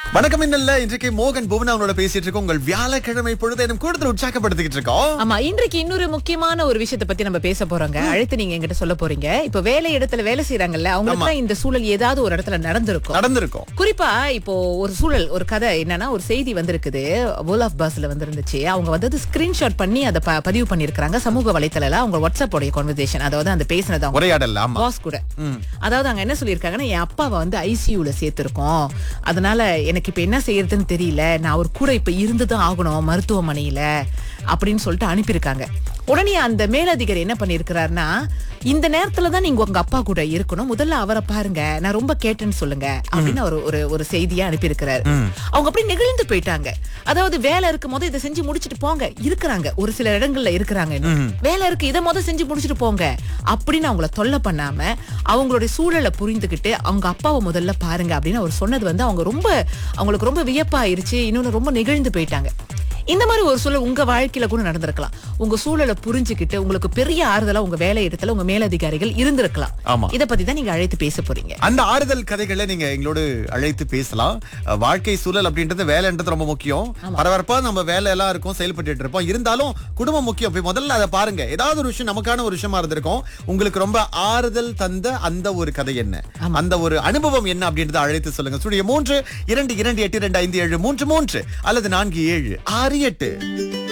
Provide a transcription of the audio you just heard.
வணக்கம் இன்னல்ல இன்றைக்கு மோகன் புவனா அவங்களோட பேசிட்டு இருக்கோம் உங்கள் வியாழக்கிழமை பொழுது எனக்கு கூடுதல் உற்சாகப்படுத்திக்கிட்டு இருக்கோம் ஆமா இன்றைக்கு இன்னொரு முக்கியமான ஒரு விஷயத்தை பத்தி நம்ம பேச போறோங்க அழைத்து நீங்க என்கிட்ட சொல்ல போறீங்க இப்ப வேலை இடத்துல வேலை செய்யறாங்கல்ல அவங்களுக்கு இந்த சூழல் ஏதாவது ஒரு இடத்துல நடந்திருக்கும் நடந்திருக்கும் குறிப்பா இப்போ ஒரு சூழல் ஒரு கதை என்னன்னா ஒரு செய்தி வந்திருக்குது வோல் ஆஃப் பஸ்ல வந்திருந்துச்சு அவங்க வந்து ஸ்கிரீன்ஷாட் பண்ணி அதை ப- பதிவு பண்ணிருக்காங்க சமூக வலைத்தளல அவங்க வாட்ஸ்அப் உடைய கான்வர்சேஷன் அதாவது அந்த பேசினது அவங்க உரையாடல் ஆமா பாஸ் கூட அதாவது அங்க என்ன சொல்லியிருக்காங்கன்னா என் அப்பாவை வந்து ஐசியூல சேர்த்திருக்கோம் அதனால எனக்கு இப்ப என்ன செய்யறதுன்னு தெரியல நான் அவர் கூட இப்ப இருந்துதான் ஆகணும் மருத்துவமனையில அப்படின்னு சொல்லிட்டு அனுப்பியிருக்காங்க உடனே அந்த மேலதிகாரி என்ன பண்ணிருக்கிறாருன்னா இந்த நேரத்துல தான் நீங்க உங்க அப்பா கூட இருக்கணும் முதல்ல அவரை பாருங்க நான் ரொம்ப கேட்டேன்னு சொல்லுங்க அப்படின்னு ஒரு ஒரு ஒரு செய்தியா அனுப்பியிருக்கிறாரு அவங்க அப்படி நெகிழ்ந்து போயிட்டாங்க அதாவது வேலை இருக்கும் போது இதை செஞ்சு முடிச்சிட்டு போங்க இருக்கிறாங்க ஒரு சில இடங்கள்ல இருக்கிறாங்க இன்னும். வேலை இருக்கு இதை முத செஞ்சு முடிச்சிட்டு போங்க அப்படின்னு அவங்கள தொல்லை பண்ணாம அவங்களுடைய சூழலை புரிந்துகிட்டு அவங்க அப்பாவை முதல்ல பாருங்க அப்படின்னு அவர் சொன்னது வந்து அவங்க ரொம்ப அவங்களுக்கு ரொம்ப வியப்பாயிருச்சு இன்னொன்னு ரொம்ப நெகிழ்ந்து போயிட்டாங்க இந்த மாதிரி ஒரு சூழல் உங்க வாழ்க்கையில கூட நடந்திருக்கலாம் உங்க சூழலை புரிஞ்சுக்கிட்டு உங்களுக்கு பெரிய ஆறுதலா உங்க வேலை இடத்துல உங்க மேலதிகாரிகள் இருந்திருக்கலாம் ஆமா. இத பத்தி தான் நீங்க அழைத்து பேச போறீங்க அந்த ஆறுதல் கதைகளை நீங்க எங்களோடு அழைத்து பேசலாம் அஹ், வாழ்க்கை சூழல் அப்படின்றது வேலைன்றது ரொம்ப முக்கியம் பரபரப்பா நம்ம வேலை எல்லாம் இருக்கும் செயல்பட்டு இருப்போம் இருந்தாலும் குடும்பம் முக்கியம் போய் முதல்ல அதை பாருங்க ஏதாவது ஒரு விஷயம் நமக்கான ஒரு விஷயமா இருந்திருக்கும் உங்களுக்கு ரொம்ப ஆறுதல் தந்த அந்த ஒரு கதை என்ன அந்த ஒரு அனுபவம் என்ன அப்படின்றத அழைத்து சொல்லுங்க ஸ்டுடியோ மூன்று இரண்டு இரண்டு எட்டு இரண்டு ஐந்து ஏழு மூன்று மூன்று அல்லது நான்கு ஏழு ஆறு எட்டு